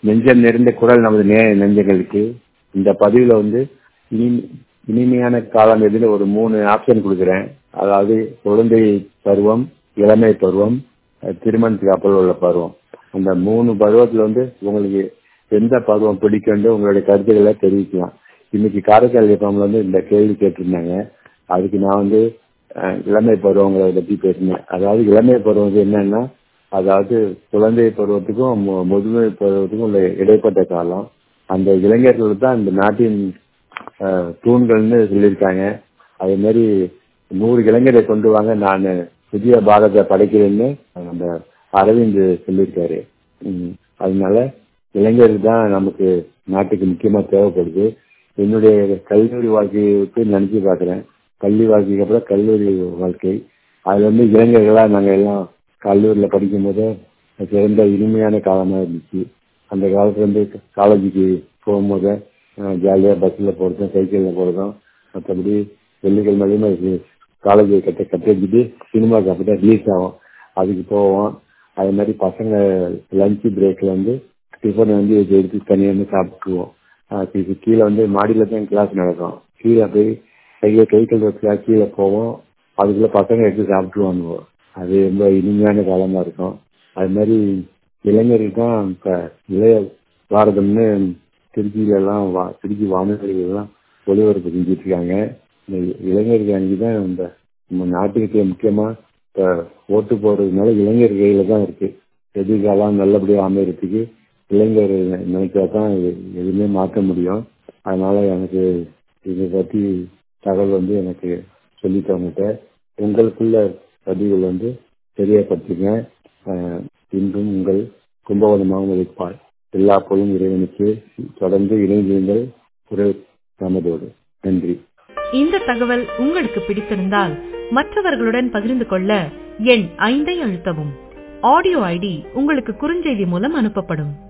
நெஞ்சம் நிறைந்த குரல் நமது நே நெஞ்சங்களுக்கு இந்த பதிவுல வந்து இனி இனிமையான காலம் எதுன்னு ஒரு மூணு ஆப்ஷன் கொடுக்குறேன் அதாவது குழந்தை பருவம் இளமை பருவம் அஹ் திருமணத்துக்கு அப்புறம் உள்ள பருவம் அந்த மூணு பருவத்துல வந்து உங்களுக்கு எந்த பருவம் பிடிக்கும்னு உங்களுடைய கருத்துக்களை தெரிவிக்கலாம் இன்னைக்கு காரைக்கால் எஃப்எம்ல வந்து இந்த கேள்வி கேட்டிருந்தாங்க அதுக்கு நான் வந்து அஹ், இளமை பருவங்களை பத்தி பேசினேன் அதாவது இளமை பருவம் வந்து என்னன்னா அதாவது குழந்தை பருவத்துக்கும் மு- முதுமை பருவத்துக்கும் உள்ள இடைப்பட்ட காலம் அந்த இளைஞர்கள் தான் இந்த நாட்டின் அஹ், தூண்கள்னு சொல்லியிருக்காங்க அதே மாதிரி நூறு இளைஞரை கொண்டு வாங்க நான் புதிய பாரத படைக்கிறேன்னு அந்த அரவிந்த் சொல்லியிருக்காரு உம், அதனால இளைஞர்கள் தான் நமக்கு நாட்டுக்கு முக்கியமா தேவைப்படுது என்னுடைய கல்லூரி வாழ்க்கைக்கு நினைச்சு பார்க்கிறேன் பள்ளி வாழ்க்கைக்கு அப்புறம் கல்லூரி வாழ்க்கை அதுல வந்து இளைஞர்களா நாங்க எல்லாம் கல்லூரியில படிக்கும் போது சிறந்த இனிமையான காலமா இருந்துச்சு அந்த காலத்துல வந்து காலேஜுக்கு போகும்போது ஜாலியா பஸ்ல போறதும் சைக்கிள்ல போறதும் மற்றபடி வெள்ளிக்கிழமையுமே காலேஜ் கட்ட கட்டிட்டு சினிமாக்கு அப்பதான் ரிலீஸ் ஆகும் அதுக்கு போவோம் அது மாதிரி பசங்க லஞ்ச் பிரேக்ல வந்து டிஃபன் வந்து இது எடுத்து தனியாக வந்து சாப்பிட்டுருவோம் ஆஹ் இது கீழே வந்து மாடியில தான் கிளாஸ் நடக்கும் கீழே போய் கையை கை கழுவுறதுக்காக கீழே போவோம் அதுக்குள்ள பசங்க எடுத்து சாப்பிட்டுருவாங்க அது ரொம்ப இனிமையான காலமா இருக்கும் அது மாதிரி இளைஞர்கள் தான் இப்ப இளைய பாரதம்னு திருச்சியில எல்லாம் வா- திருச்சி வானொலிகள் எல்லாம் ஒளிபரப்பு செஞ்சுட்டு இருக்காங்க இந்த இளைஞர்கள் அன்னைக்கு தான் இந்த நம்ம நாட்டுக்கு முக்கியமா இப்ப ஓட்டு போடுறதுனால இளைஞர் கையில தான் இருக்கு எதிர்காலம் நல்லபடியா அமையறதுக்கு இளைஞர் நினைச்சா தான் எ- எதுவுமே மாற்ற முடியும் அதனால எனக்கு இதை பத்தி தகவல் வந்து எனக்கு சொல்லித்தவங்கிட்ட உங்களுக்குள்ள பதிவுகள் வந்து தெரியப்படுத்துங்க அஹ், இன்றும் உங்கள் கும்பகோணமாக இருப்பார் எல்லா பொருளும் இறைவனுக்கு தொடர்ந்து இணைந்திருங்கள் குறை நமதோடு நன்றி இந்த தகவல் உங்களுக்கு பிடித்திருந்தால் மற்றவர்களுடன் பகிர்ந்து கொள்ள எண் ஐந்தை அழுத்தவும் ஆடியோ ஐடி உங்களுக்கு குறுஞ்செய்தி மூலம் அனுப்பப்படும்